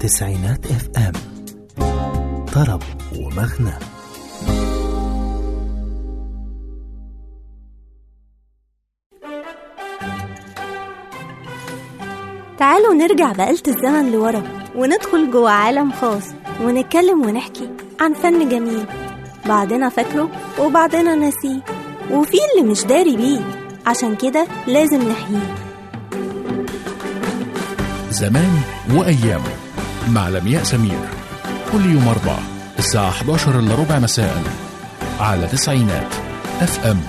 تسعينات اف ام طرب ومغنى تعالوا نرجع بآلة الزمن لورا وندخل جوه عالم خاص ونتكلم ونحكي عن فن جميل بعضنا فاكره وبعضنا ناسيه وفي اللي مش داري بيه عشان كده لازم نحييه زمان وأيامه مع لمياء سمير كل يوم أربعة الساعة 11 إلا ربع مساء على تسعينات اف ام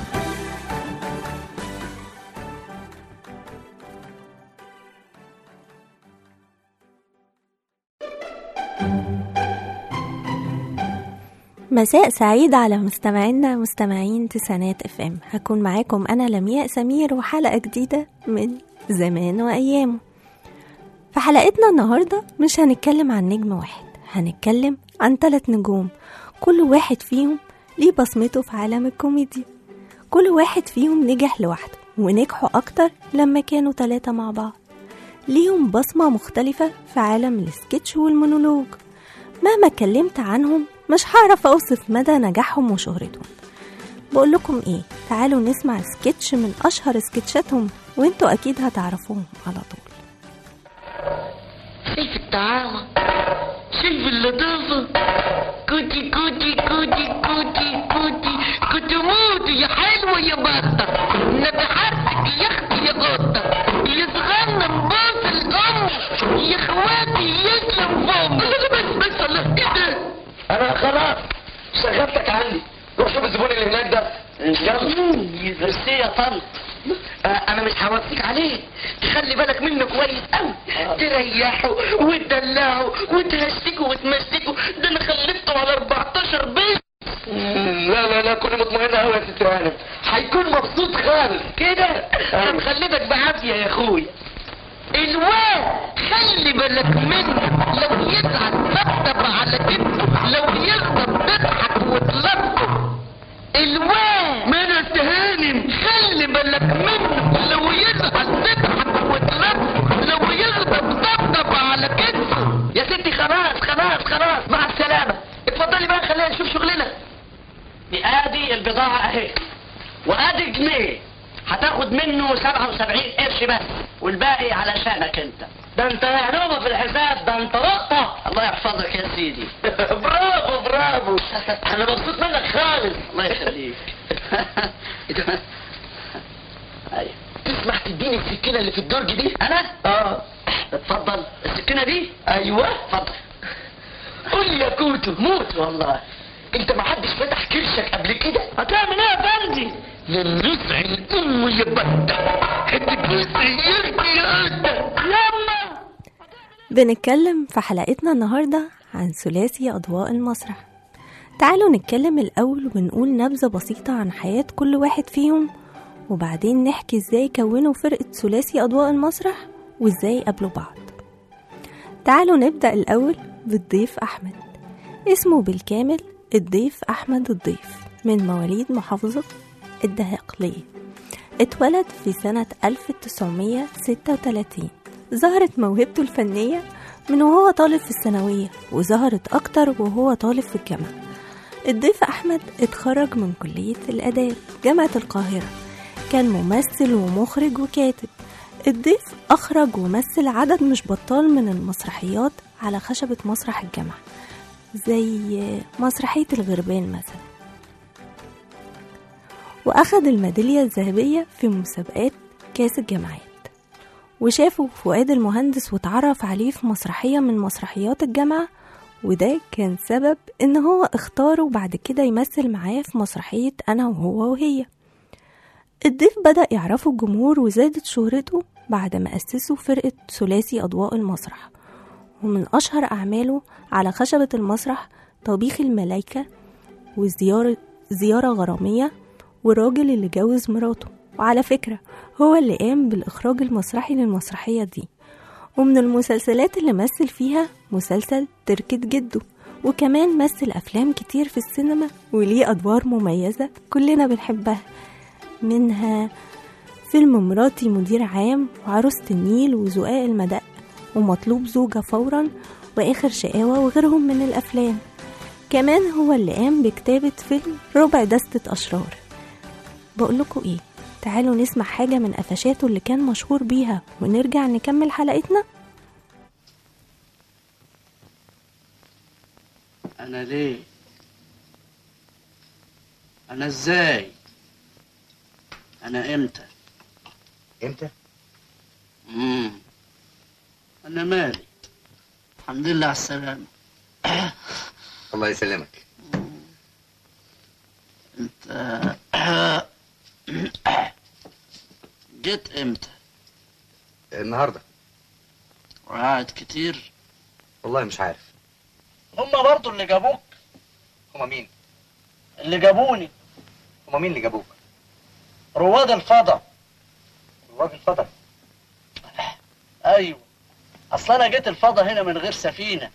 مساء سعيد على مستمعينا مستمعين تسعينات اف ام هكون معاكم انا لمياء سمير وحلقه جديده من زمان وايامه في حلقتنا النهارده مش هنتكلم عن نجم واحد هنتكلم عن ثلاث نجوم كل واحد فيهم ليه بصمته في عالم الكوميديا كل واحد فيهم نجح لوحده ونجحوا اكتر لما كانوا ثلاثه مع بعض ليهم بصمه مختلفه في عالم السكتش والمونولوج مهما اتكلمت عنهم مش هعرف اوصف مدى نجاحهم وشهرتهم بقول لكم ايه تعالوا نسمع سكتش من اشهر سكتشاتهم وانتوا اكيد هتعرفوهم على طول شايف الطعامة شايف اللطافة كوتي كوتي كوتي كوتي كوتي كنت موت يا حلوة يا بطة نبحرتك يا اختي يا قطة يا صغنن باص الام يا اخواتي يسلم فم بس بس الله ايه ده انا خلاص شغلتك عندي روح شوف الزبون اللي هناك ده يلا ميرسي يا طنط آه، انا مش هوصيك عليه تخلي بالك منه كويس قوي تريحه وتدلعه وتهشتكه وتمسكه ده انا خلفته على 14 بيت مم، لا لا لا كوني مطمئنة قوي يا ست هانم هيكون مبسوط خالص كده هنخلفك بعافيه يا اخويا الواد خلي بالك منه لو يزعل طبطب على كتفه لو يغضب تضحك وتلطف الواد من التهانم خلي بالك منه لو يزعل تضحك وتلطف لو يغضب طبطب على كتفه يا ستي خلاص خلاص خلاص مع السلامة اتفضلي بقى خلينا نشوف شغلنا دي ادي البضاعة اهي وادي جنيه هتاخد منه 77 قرش بس والباقي علشانك انت ده انت يعلومة في الحساب ده انت رقة الله يحفظك يا سيدي برافو برافو انا مبسوط منك خالص الله يخليك ايوه تسمح تديني السكينة اللي في الدرج دي انا اه اتفضل السكينة دي ايوه اتفضل قول لي يا كوتو موت والله انت ما حدش فتح كرشك قبل كده هتعمل ايه يا فندي للنزع الام يا بطة حتة سيرتي يا قدة يلا بنتكلم في حلقتنا النهاردة عن ثلاثي أضواء المسرح تعالوا نتكلم الأول ونقول نبذة بسيطة عن حياة كل واحد فيهم وبعدين نحكي ازاي كونوا فرقة ثلاثي أضواء المسرح وازاي قابلوا بعض تعالوا نبدأ الأول بالضيف أحمد اسمه بالكامل الضيف أحمد الضيف من مواليد محافظة الدهاقلية اتولد في سنة 1936 ظهرت موهبته الفنية من وهو طالب في الثانوية وظهرت أكتر وهو طالب في الجامعة الضيف أحمد اتخرج من كلية الآداب جامعة القاهرة كان ممثل ومخرج وكاتب الضيف أخرج ومثل عدد مش بطال من المسرحيات على خشبة مسرح الجامعة زي مسرحية الغربان مثلا وأخد الميدالية الذهبية في مسابقات كاس الجامعات وشافه فؤاد المهندس واتعرف عليه في مسرحية من مسرحيات الجامعة وده كان سبب إن هو اختاره بعد كده يمثل معاه في مسرحية أنا وهو وهي الضيف بدأ يعرفه الجمهور وزادت شهرته بعد ما أسسوا فرقة ثلاثي أضواء المسرح ومن أشهر أعماله على خشبة المسرح طبيخ الملايكة وزيارة زيارة غرامية والراجل اللي جوز مراته وعلى فكرة هو اللي قام بالإخراج المسرحي للمسرحية دي ومن المسلسلات اللي مثل فيها مسلسل تركة جده وكمان مثل أفلام كتير في السينما وليه أدوار مميزة كلنا بنحبها منها فيلم مراتي مدير عام وعروسة النيل وزقاق المدق ومطلوب زوجة فورا وآخر شقاوة وغيرهم من الأفلام كمان هو اللي قام بكتابة فيلم ربع دستة أشرار بقولكوا إيه تعالوا نسمع حاجة من قفشاته اللي كان مشهور بيها ونرجع نكمل حلقتنا انا ليه انا ازاي انا امتى امتى؟ مم. انا مالي الحمد لله على السلامة الله يسلمك انت جيت امتى النهارده وقعد كتير والله مش عارف هما برضو اللي جابوك هما مين؟ اللي جابوني هما مين اللي جابوك؟ رواد الفضا رواد الفضل ايوه اصل انا جيت الفضا هنا من غير سفينة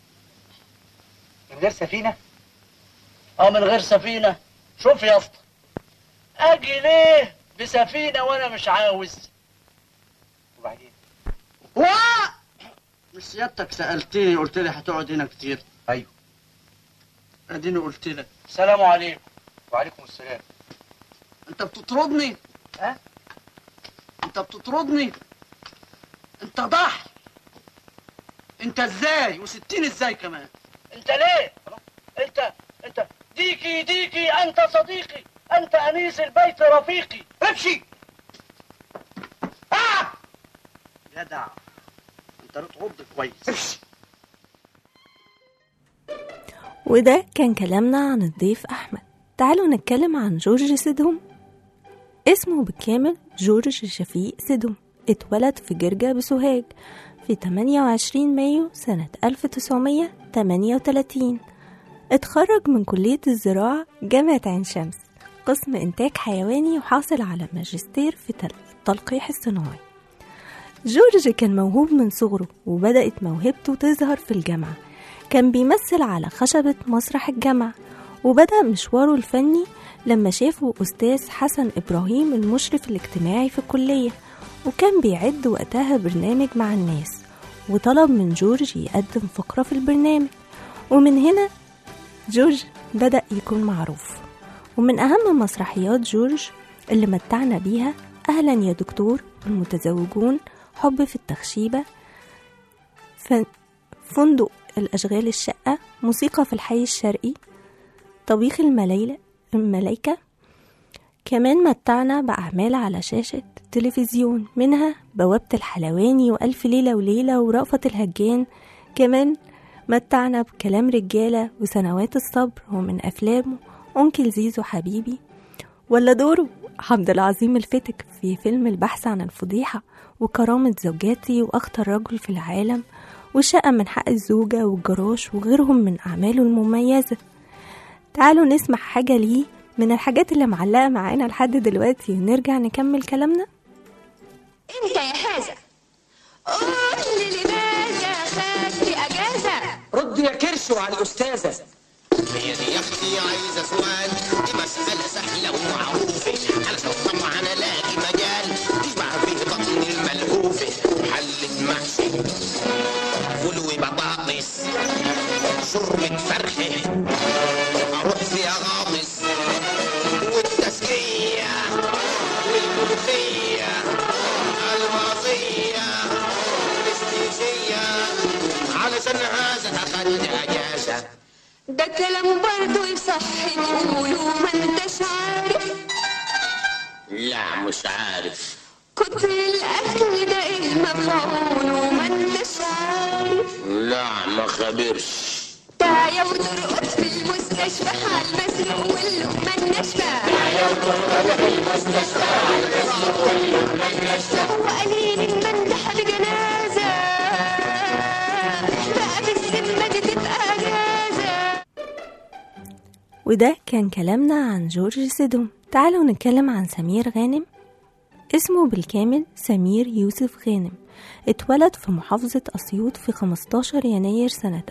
من غير سفينه؟ اه من غير سفينة شوف يا اسطى اجي ليه بسفينة وانا مش عاوز وبعدين وا مش سيادتك سألتني قلت لي هتقعد هنا كتير ايوه اديني قلت لك السلام عليكم وعليكم السلام انت بتطردني ها؟ انت بتطردني انت ضحي انت ازاي وستين ازاي كمان انت ليه انت انت ديكي ديكي انت صديقي انت انيس البيت رفيقي امشي آه! جدع انت بتغض كويس وده كان كلامنا عن الضيف أحمد تعالوا نتكلم عن جورج سيدهم اسمه بالكامل جورج شفيق سيدهم اتولد في جرجة بسوهاج في 28 مايو سنة 1938 اتخرج من كلية الزراعة جامعة عين شمس قسم إنتاج حيواني وحاصل على ماجستير في تل- التلقيح الصناعي جورج كان موهوب من صغره وبدأت موهبته تظهر في الجامعة كان بيمثل على خشبة مسرح الجامعة وبدأ مشواره الفني لما شافه أستاذ حسن إبراهيم المشرف الاجتماعي في الكلية وكان بيعد وقتها برنامج مع الناس وطلب من جورج يقدم فقرة في البرنامج ومن هنا جورج بدأ يكون معروف ومن أهم مسرحيات جورج اللي متعنا بيها أهلا يا دكتور المتزوجون حب في التخشيبة فن- فندق الأشغال الشقة موسيقى في الحي الشرقي طبيخ الملايلة الملايكة كمان متعنا بأعمال على شاشة تلفزيون منها بوابة الحلواني وألف ليلة وليلة ورأفة الهجان كمان متعنا بكلام رجالة وسنوات الصبر ومن أفلامه أنكل زيزو حبيبي ولا دوره عبد العظيم الفتك في فيلم البحث عن الفضيحة وكرامة زوجاتي وأخطر رجل في العالم والشقة من حق الزوجة والجراش وغيرهم من أعماله المميزة تعالوا نسمع حاجة ليه من الحاجات اللي معلقة معانا لحد دلوقتي ونرجع نكمل كلامنا انت يا حازة قول لي لماذا خدت اجازة رد يا كرشو على الاستاذه هي دي يا اختي عايزه سؤال دي مساله سهله ومعروفه علشان طبعا الاقي مجال تشبع فيه بطني الملهوفه حله محشي فول وبطاطس شوربه فرخه اروح فيها غامص والتسقيه والملوخيه الماضيه الاستيجيه علشان هذا اخدت اجازه ده كلام برضه يصح تقوله ما انتش عارف لا مش عارف كتر الاكل ده ايه مفعوله ما انتش عارف لا ما خبرش تعيا وترقد في المستشفى حال مسروق واللقمة الناشفة هو قليل المندح بجنازة بقى بالذمة دي تبقى اجازة وده كان كلامنا عن جورج سيدوم تعالوا نتكلم عن سمير غانم اسمه بالكامل سمير يوسف غانم اتولد في محافظة أسيوط في 15 يناير سنة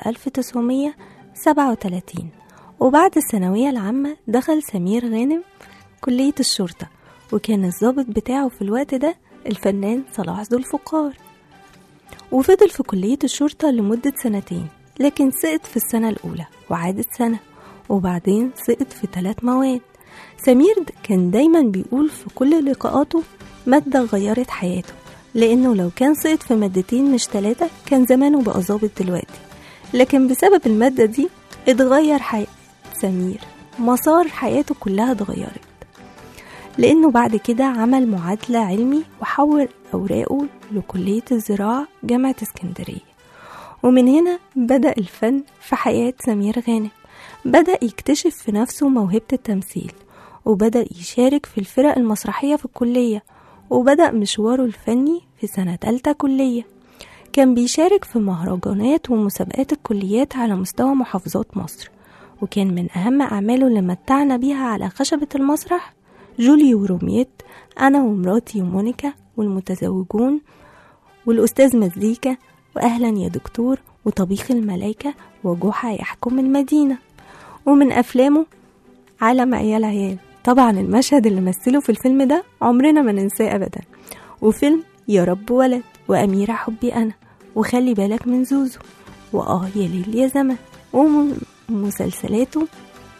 1937 وبعد الثانوية العامة دخل سمير غانم كلية الشرطة وكان الضابط بتاعه في الوقت ده الفنان صلاح ذو الفقار وفضل في كلية الشرطة لمدة سنتين لكن سقط في السنة الأولى وعادت سنة وبعدين سقط في ثلاث مواد سمير د- كان دايما بيقول في كل لقاءاته مادة غيرت حياته لأنه لو كان سقط في مادتين مش ثلاثة كان زمانه بقى ظابط دلوقتي لكن بسبب المادة دي اتغير حياة سمير مسار حياته كلها اتغيرت لأنه بعد كده عمل معادلة علمي وحول أوراقه لكلية الزراعة جامعة اسكندرية ومن هنا بدأ الفن في حياة سمير غانم بدأ يكتشف في نفسه موهبة التمثيل وبدأ يشارك في الفرق المسرحية في الكلية وبدأ مشواره الفني في سنة تالتة كلية كان بيشارك في مهرجانات ومسابقات الكليات على مستوى محافظات مصر وكان من أهم أعماله اللي متعنا بيها على خشبة المسرح جولي وروميت أنا ومراتي ومونيكا والمتزوجون والأستاذ مزيكا وأهلا يا دكتور وطبيخ الملايكة وجحا يحكم المدينة ومن أفلامه عالم عيال عيال طبعا المشهد اللي مثله في الفيلم ده عمرنا ما ننساه أبدا وفيلم يا رب ولد وأميرة حبي أنا وخلي بالك من زوزو وآه يا ليل يا زمن ومسلسلاته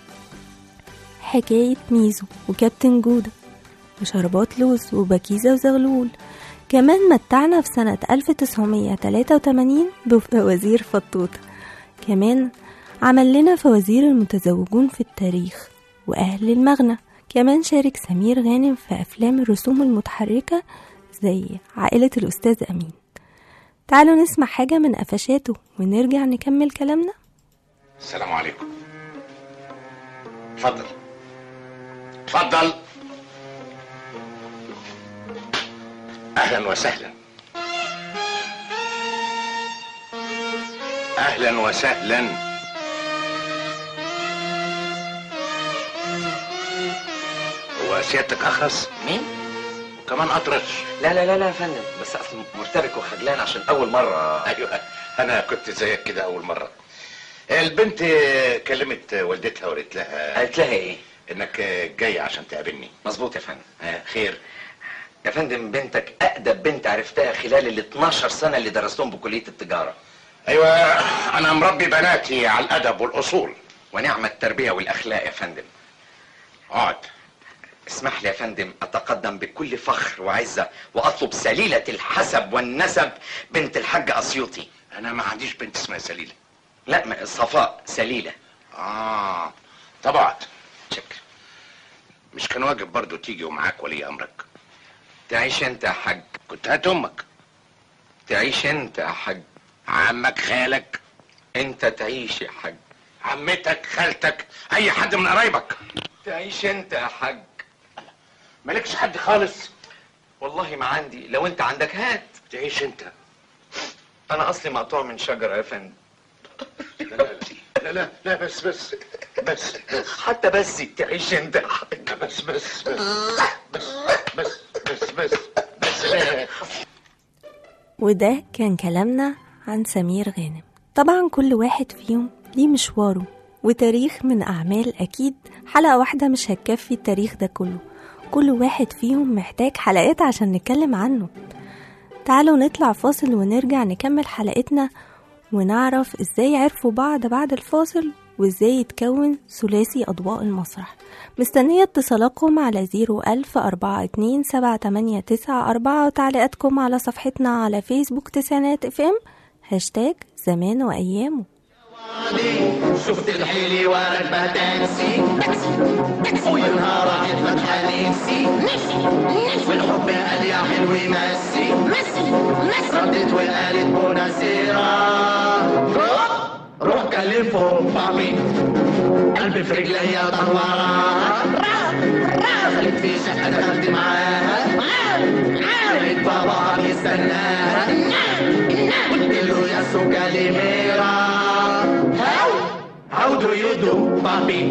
حكاية ميزو وكابتن جودة وشربات لوز وبكيزة وزغلول كمان متعنا في سنة 1983 بفوازير فطوطة كمان عمل لنا فوازير المتزوجون في التاريخ وأهل المغنى كمان شارك سمير غانم في أفلام الرسوم المتحركة زي عائلة الأستاذ أمين تعالوا نسمع حاجة من قفشاته ونرجع نكمل كلامنا السلام عليكم اتفضل اتفضل اهلا وسهلا اهلا وسهلا هو سيادتك اخرس مين؟ وكمان اطرش لا لا لا لا يا فندم بس اصل مرتبك وخجلان عشان اول مره ايوه انا كنت زيك كده اول مره البنت كلمت والدتها وقالت لها قالت لها ايه؟ انك جاي عشان تقابلني مظبوط يا فندم آه، خير يا فندم بنتك اقدم بنت عرفتها خلال ال 12 سنه اللي درستهم بكليه التجاره ايوه انا مربي بناتي على الادب والاصول ونعم التربيه والاخلاق يا فندم اقعد اسمح لي يا فندم اتقدم بكل فخر وعزه واطلب سليله الحسب والنسب بنت الحاج اسيوطي انا ما عنديش بنت اسمها سليله لا ما- صفاء سليله اه طبعا شكرا مش كان واجب برضو تيجي ومعاك ولي امرك تعيش انت يا حاج كنت هات امك تعيش انت يا حاج عمك خالك انت تعيش يا حاج عمتك خالتك اي حد من قرايبك تعيش انت يا حاج مالكش حد خالص والله ما عندي لو انت عندك هات تعيش انت انا اصلي مقطوع من شجره يا فندم لا لا لا لا, لا بس بس بس بس حتى بس تعيش انت يا حاج بس بس بس بس بس بس بس بس وده كان كلامنا عن سمير غانم طبعا كل واحد فيهم ليه مشواره وتاريخ من أعمال أكيد حلقة واحدة مش هتكفي التاريخ ده كله كل واحد فيهم محتاج حلقات عشان نتكلم عنه تعالوا نطلع فاصل ونرجع نكمل حلقتنا ونعرف ازاي عرفوا بعض بعد الفاصل وازاي يتكون ثلاثي أضواء المسرح مستنية اتصالاتكم على زيرو ألف أربعة اتنين سبعة تمانية تسعة أربعة وتعليقاتكم على صفحتنا على فيسبوك تسعينات اف ام هاشتاج زمان وأيامه شفت الحيلي وراكبة تاكسي وينها راحت فتحة نفسي والحب قال يا حلو يمسي ردت وقالت بوناسيرا روح كلمهم بابي قلبي في رجليا طوارة دخلت في شقة دخلت معاها لقيت بابا بيستناها قلت له يا سو كاليميرا How? How do you do, papi?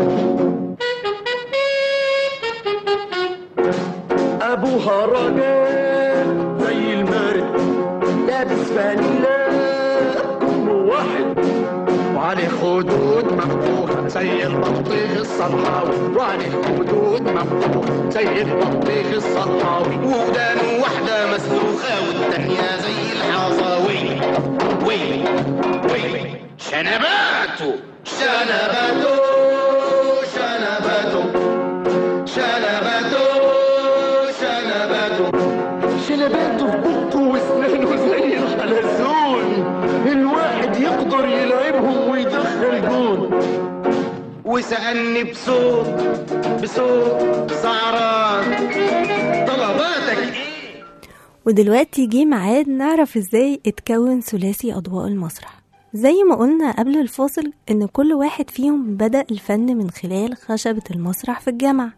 أبوها راجل زي المارد لابس فانيلا كم واحد وعليه خدود مفتوحة زي البطيخ الصلحاوي وعليه خدود مفتوحة زي البطيخ الصلحاوي ودانه واحدة مسلوخة والتانية زي الحصاوي شنباته شنبته شنبته شنبته شنبته شنبته في بقه واسنانه زي الحلزون الواحد يقدر يلعبهم ويدخل جون وسألني بصوت بصوت سعران طلباتك ايه ودلوقتي جه ميعاد نعرف ازاي اتكون ثلاثي أضواء المسرح زي ما قلنا قبل الفاصل إن كل واحد فيهم بدأ الفن من خلال خشبة المسرح في الجامعة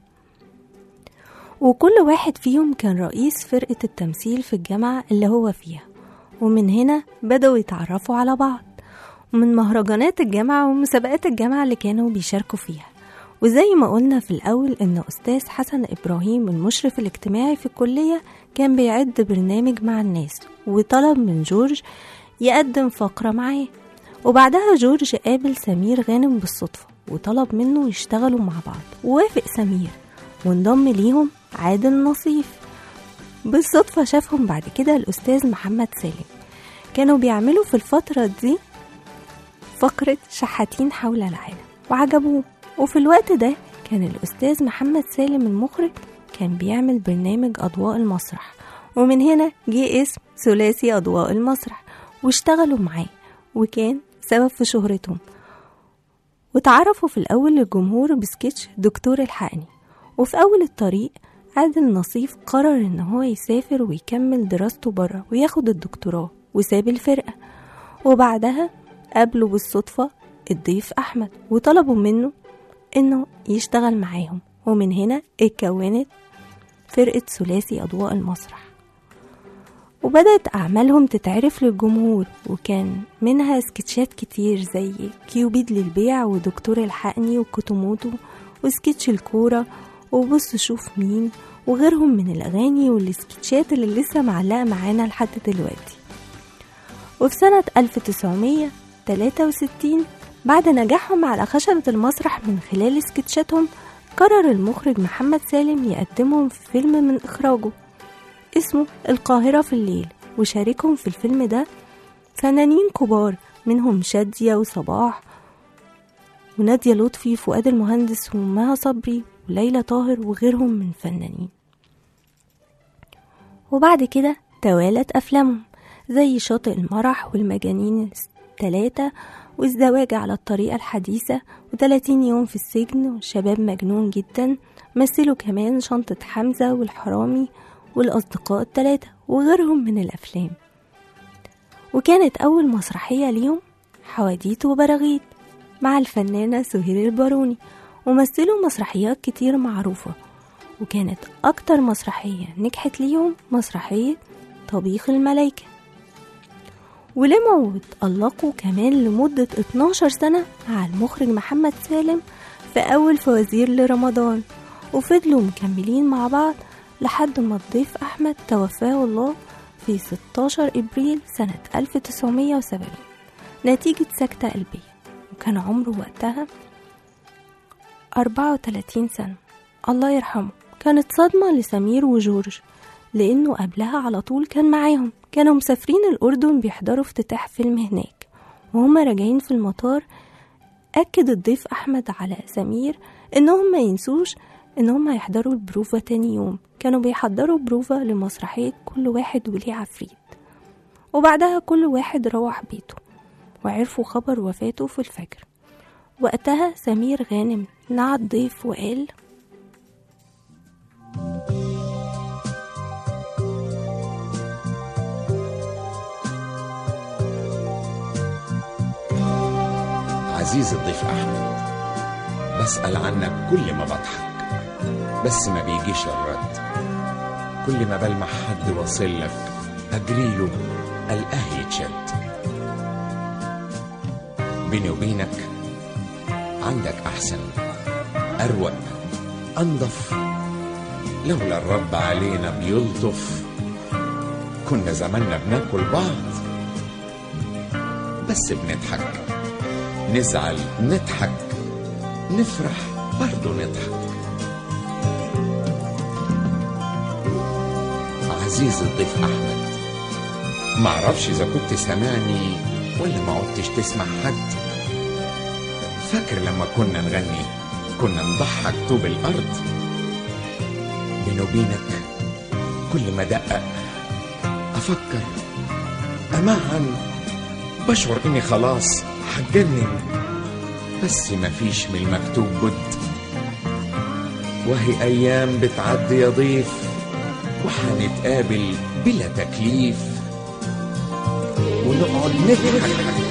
وكل واحد فيهم كان رئيس فرقة التمثيل في الجامعة اللي هو فيها ومن هنا بدأوا يتعرفوا على بعض ومن مهرجانات الجامعة ومسابقات الجامعة اللي كانوا بيشاركوا فيها وزي ما قلنا في الأول إن أستاذ حسن إبراهيم المشرف الاجتماعي في الكلية كان بيعد برنامج مع الناس وطلب من جورج يقدم فقرة معاه وبعدها جورج قابل سمير غانم بالصدفة وطلب منه يشتغلوا مع بعض ووافق سمير وانضم ليهم عادل نصيف بالصدفة شافهم بعد كده الأستاذ محمد سالم كانوا بيعملوا في الفترة دي فقرة شحاتين حول العالم وعجبوه وفي الوقت ده كان الأستاذ محمد سالم المخرج كان بيعمل برنامج أضواء المسرح ومن هنا جه اسم ثلاثي أضواء المسرح واشتغلوا معاه وكان سبب في شهرتهم وتعرفوا في الأول للجمهور بسكتش دكتور الحقني وفي أول الطريق عادل نصيف قرر إن هو يسافر ويكمل دراسته برا وياخد الدكتوراه وساب الفرقة وبعدها قابله بالصدفة الضيف أحمد وطلبوا منه إنه يشتغل معاهم ومن هنا اتكونت فرقة ثلاثي أضواء المسرح وبدأت أعمالهم تتعرف للجمهور وكان منها سكتشات كتير زي كيوبيد للبيع ودكتور الحقني وكوتوموتو وسكتش الكورة وبص شوف مين وغيرهم من الأغاني والسكتشات اللي لسه معلقة معانا لحد دلوقتي وفي سنة 1963 بعد نجاحهم على خشبة المسرح من خلال سكتشاتهم قرر المخرج محمد سالم يقدمهم في فيلم من إخراجه اسمه القاهرة في الليل وشاركهم في الفيلم ده فنانين كبار منهم شادية وصباح ونادية لطفي فؤاد المهندس ومها صبري وليلى طاهر وغيرهم من فنانين وبعد كده توالت أفلامهم زي شاطئ المرح والمجانين التلاتة والزواج على الطريقة الحديثة وتلاتين يوم في السجن وشباب مجنون جدا مثلوا كمان شنطة حمزة والحرامي والأصدقاء التلاتة وغيرهم من الأفلام وكانت أول مسرحية ليهم حواديت وبراغيث مع الفنانة سهير الباروني ومثلوا مسرحيات كتير معروفة وكانت أكتر مسرحية نجحت ليهم مسرحية طبيخ الملايكة ولمعوا واتألقوا كمان لمدة 12 سنة مع المخرج محمد سالم في أول فوازير لرمضان وفضلوا مكملين مع بعض لحد ما الضيف أحمد توفاه الله في 16 إبريل سنة 1970 نتيجة سكتة قلبية وكان عمره وقتها 34 سنة الله يرحمه كانت صدمة لسمير وجورج لأنه قبلها على طول كان معاهم كانوا مسافرين الأردن بيحضروا افتتاح فيلم هناك وهما راجعين في المطار أكد الضيف أحمد على سمير إنهم ما ينسوش إنهم هيحضروا البروفة تاني يوم كانوا بيحضروا بروفة لمسرحية كل واحد وليه عفريت وبعدها كل واحد روح بيته وعرفوا خبر وفاته في الفجر وقتها سمير غانم نعى الضيف وقال عزيز الضيف أحمد بسأل عنك كل ما بضحك بس ما بيجيش الرد كل ما بلمح حد واصل لك أجريله ألقاه يتشد بيني وبينك عندك أحسن أروق أنضف لولا الرب علينا بيلطف كنا زماننا بناكل بعض بس بنضحك نزعل نضحك نفرح برضه نضحك عزيز الضيف أحمد معرفش إذا كنت سامعني ولا ما عدتش تسمع حد فاكر لما كنا نغني كنا نضحك طوب الأرض بيني وبينك كل ما دقق أفكر أمعن بشعر إني خلاص هتجنن بس مفيش من المكتوب بد وهي أيام بتعدي يا ضيف وحنتقابل بلا تكليف ونقعد نضحك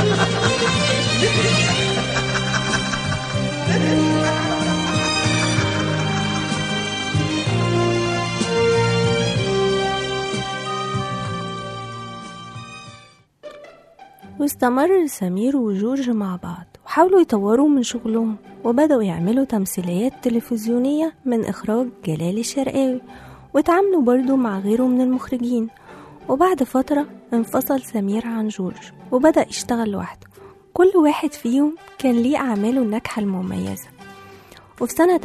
واستمر سمير وجورج مع بعض وحاولوا يطوروا من شغلهم وبدأوا يعملوا تمثيليات تلفزيونية من إخراج جلال الشرقاوي وتعاملوا برضو مع غيره من المخرجين وبعد فترة انفصل سمير عن جورج وبدأ يشتغل لوحده كل واحد فيهم كان ليه أعماله الناجحة المميزة وفي سنة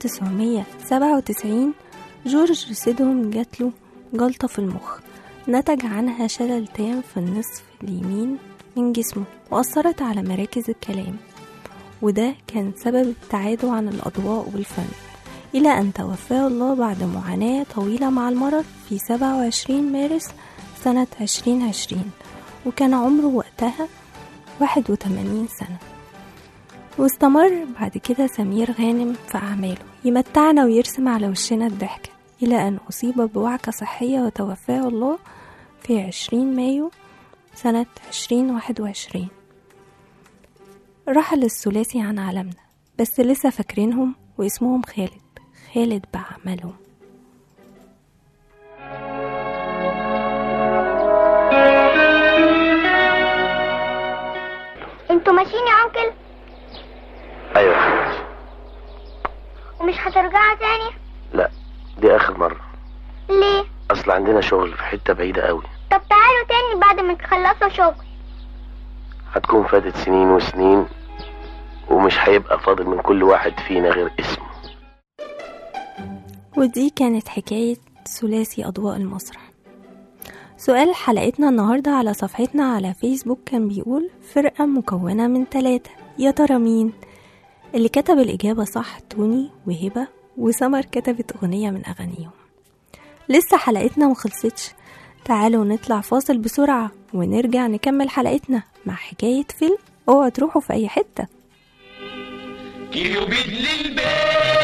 1997 جورج سيدهم جاتله جلطة في المخ نتج عنها شلل تام في النصف اليمين من جسمه وأثرت على مراكز الكلام وده كان سبب ابتعاده عن الأضواء والفن إلى أن توفاه الله بعد معاناة طويلة مع المرض في 27 مارس سنة 2020 وكان عمره وقتها 81 سنة واستمر بعد كده سمير غانم في أعماله يمتعنا ويرسم على وشنا الضحكة إلى أن أصيب بوعكة صحية وتوفاه الله في 20 مايو سنة 2021 رحل الثلاثي عن عالمنا بس لسه فاكرينهم واسمهم خالد خالد بأعمالهم انتوا ماشيين يا انكل ايوه يا حبيبتي ومش هترجعوا تاني لا دي اخر مرة ليه اصل عندنا شغل في حتة بعيدة قوي طب تعالوا تاني بعد ما تخلصوا شغل هتكون فاتت سنين وسنين ومش هيبقى فاضل من كل واحد فينا غير اسمه ودي كانت حكاية ثلاثي أضواء المسرح سؤال حلقتنا النهاردة على صفحتنا على فيسبوك كان بيقول فرقة مكونة من ثلاثة يا ترى مين؟ اللي كتب الإجابة صح توني وهبة وسمر كتبت أغنية من أغانيهم لسه حلقتنا مخلصتش تعالوا نطلع فاصل بسرعة ونرجع نكمل حلقتنا مع حكاية فيلم اوعوا تروحوا في أي حتة كيلو بيد للبيع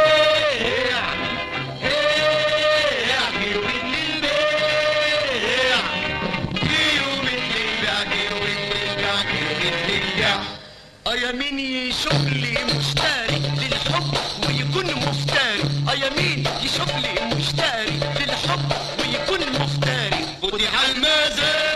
بيع كيلو بيد للبيع كيلو بيد للبيع كيلو بيد للبيع كيلو بيد للبيع اه يا مين يشوف لي مشتري للحب ويكون مفتري اه يا مين يشوف لي مشتري للحب ويكون مفتري خدي على المزاج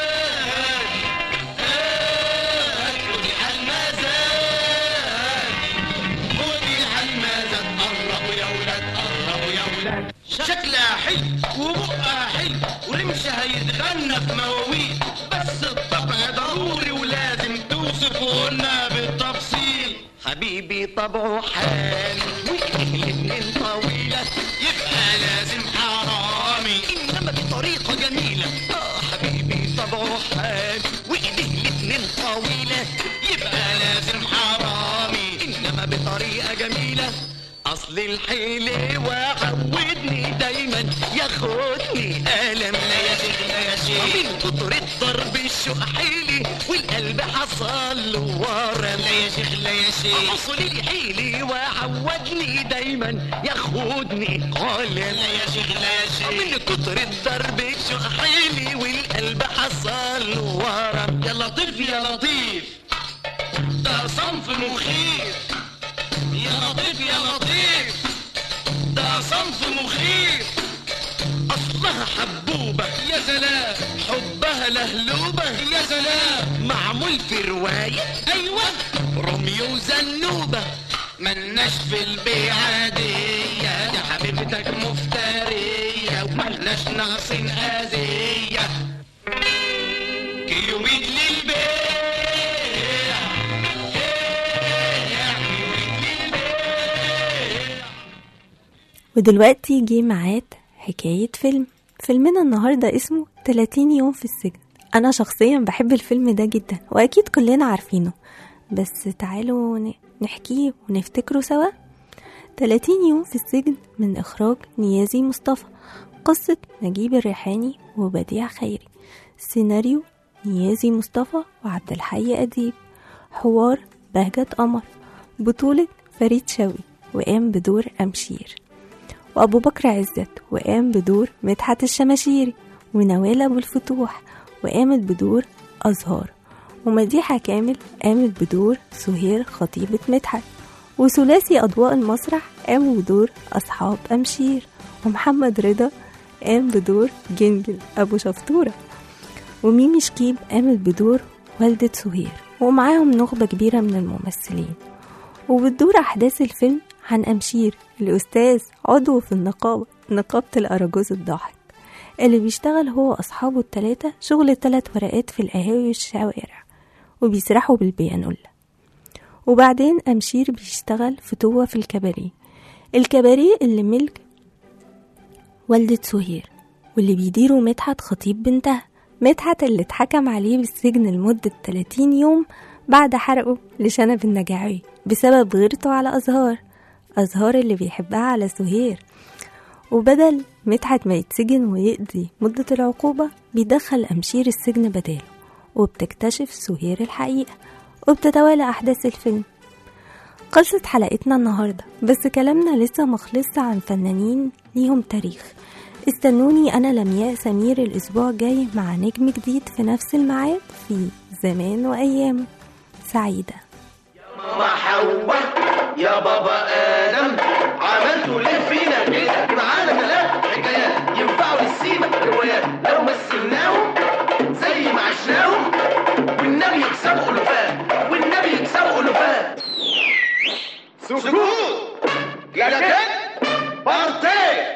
خدي على المزاج خدي على المزاج قربوا يا ولاد قربوا يا ولاد شكلها حلو وبقها حلو ورمشها يتغنى في مواويل بس الطبع ضروري ولازم توصفه لنا بالتفصيل حبيبي طبعه حالي وايديه الاتنين طويلة يبقى لازم حرامي انما بطريقة جميلة اه حبيبي طبعه حالي وايديه الاتنين طويلة يبقى لازم حرامي انما بطريقة جميلة اصل الحلوة عودني دايما ياخدني الم لا يا شيخ لا يا شيخ من كتر الضرب الشوق حيلي والقلب حصل له ورم لا يا شيخ لا يا شيخ اصل الحيلي وعودني دايما ياخدني قال لا يا شيخ لا يا شيخ من كتر الضرب الشوق حيلي والقلب حصل له ورم يا لطيف يا لطيف ده صنف مخيف يا لطيف يا لطيف ده صنف مخيف اصلها حبوبة يا سلام حبها لهلوبة يا سلام معمول في رواية ايوه روميو وزنوبة ملناش في البيعة دي يا حبيبتك مفترية وملناش ناقصين اذية كيلو ميد للبيع ودلوقتي جه ميعاد حكاية فيلم فيلمنا النهاردة اسمه 30 يوم في السجن أنا شخصيا بحب الفيلم ده جدا وأكيد كلنا عارفينه بس تعالوا ن- نحكيه ونفتكره سوا 30 يوم في السجن من إخراج نيازي مصطفى قصة نجيب الريحاني وبديع خيري سيناريو نيازي مصطفى وعبد الحي أديب حوار بهجة قمر بطولة فريد شوقي وقام بدور أمشير وأبو بكر عزت وقام بدور مدحت الشماشيري ونوال أبو الفتوح وقامت بدور أزهار ومديحة كامل قامت بدور سهير خطيبة مدحت وثلاثي أضواء المسرح قاموا بدور أصحاب أمشير ومحمد رضا قام بدور جنجل أبو شفطورة وميمي شكيب قامت بدور والدة سهير ومعاهم نخبة كبيرة من الممثلين وبتدور أحداث الفيلم عن أمشير الأستاذ عضو في النقابة نقابة الأراجوز الضاحك اللي بيشتغل هو وأصحابه التلاتة شغل التلات ورقات في القهاوي والشوارع وبيسرحوا بالبيانولا وبعدين أمشير بيشتغل فتوة في الكباريه الكباريه اللي ملك والدة سهير واللي بيديره مدحت خطيب بنتها مدحت اللي اتحكم عليه بالسجن لمدة 30 يوم بعد حرقه لشنب النجاعي بسبب غيرته على أزهار أزهار اللي بيحبها على سهير وبدل مدحت ما يتسجن ويقضي مدة العقوبة بيدخل أمشير السجن بداله وبتكتشف سهير الحقيقة وبتتوالى أحداث الفيلم خلصت حلقتنا النهاردة بس كلامنا لسه مخلص عن فنانين ليهم تاريخ استنوني أنا لمياء سمير الأسبوع الجاي مع نجم جديد في نفس الميعاد في زمان وأيام سعيدة ماما حواء يا بابا ادم عملتوا ليه فينا كده معانا كلام حكايات ينفعوا للسيما روايات لو مثلناهم زي ما عشناهم والنبي يكسبوا الوفات والنبي يكسبوا الوفات سكوت لكن بارتي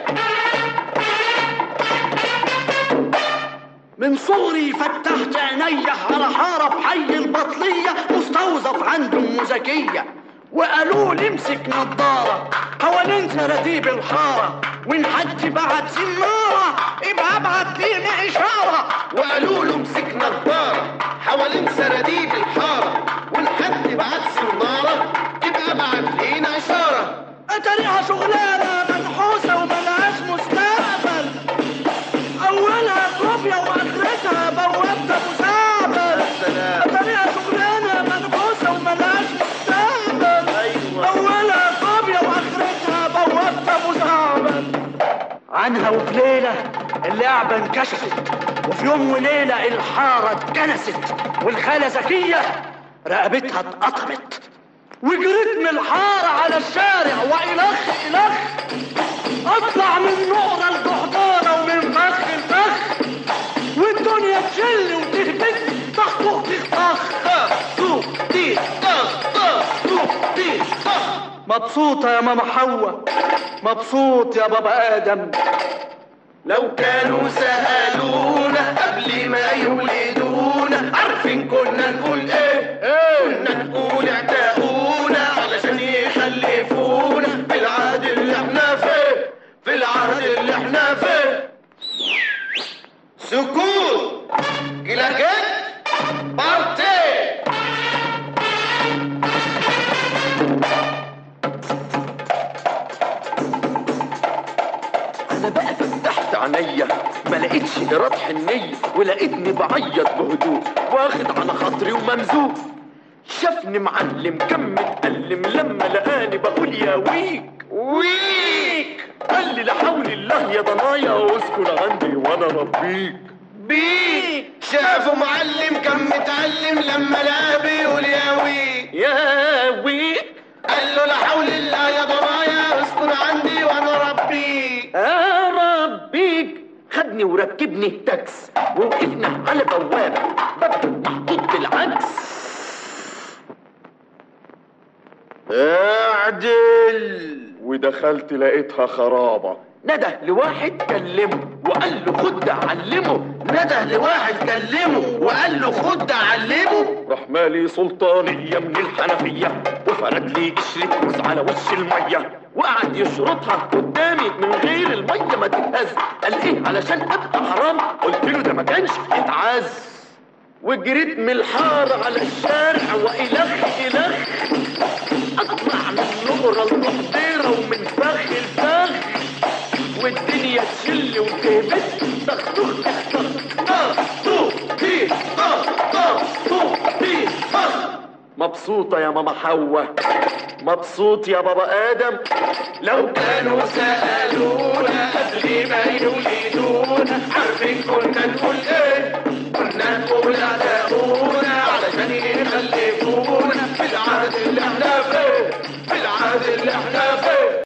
من صغري فتحت عيني على حارة في حي البطلية مستوظف عند أم زكية وقالوا لي امسك نضارة حوالين سراديب الحارة وإن حد بعت سنارة يبقى ابعت لينا إشارة وقالوا له امسك نظارة حوالين سراديب الحارة والحد بعت سنارة يبقى بعت لينا إشارة أتاريها شغلانة منحوسة وملهاش مستقبل أولها كوبيا وآخرتها بوابة مساعدة أتاريها شغلانة منحوسة وملهاش مستقبل أولها كوبيا وآخرتها بوابة مساعدة عنها وفي ليلة اللعبة انكشفت وفي يوم وليلة الحارة اتكنست والخالة زكية رقبتها اتقطمت وجريت من الحارة على الشارع وإلخ إلخ أطلع من نقرة الجحدانة ومن فخ لفخ والدنيا تشل وتهبط طخ طخ طخ طخ طخ طخ طخ طخ طخ طخ طخ مبسوطة يا ماما حواء مبسوط يا بابا آدم لو كانوا سألونا قبل ما يولدونا عارفين كنا نقول ايه كنا نقول اعتقونا علشان يخلفونا في العهد اللي احنا فيه في العهد اللي احنا فيه سكوت إلى كده بارتي انا بقى فتحت عينيا ما لقيتش ايراد حنيه ولقيتني بعيط بهدوء واخد على خاطري وممزوق شافني معلم كم متألم لما لقاني بقول يا ويك ويك قال لي لا حول الله يا ضنايا اسكن عندي وانا ربيك بيك شافوا معلم كان متعلم لما لقاه بيقول يا ويك يا ويك قال له لا حول الله يا ضنايا اسكن عندي وانا ربيك يا ربيك خدني وركبني تاكس ووقفنا على بوابة باب محطوط بالعكس اعدل ودخلت لقيتها خرابة نده لواحد كلمه وقال له خد ده علمه نده لواحد كلمه وقال له خد ده علمه راح مالي سلطانية من الحنفية وفرد لي قشرة موز على وش المية وقعد يشرطها قدامي من غير المية ما تتهز قال ايه علشان ابقى حرام قلت له ده ما كانش اتعز وجريت من الحارة على الشارع وإلخ إلخ أطلع من نقرة لنقديرة ومن فخ لفخ والدنيا تشل وتهبط طخ طخ طخ طخ طخ طير طخ طخ طخ طير طخ مبسوطة يا ماما حواء مبسوط يا بابا آدم لو كانوا سألونا قبل ما يولدونا عارفين كنا نقول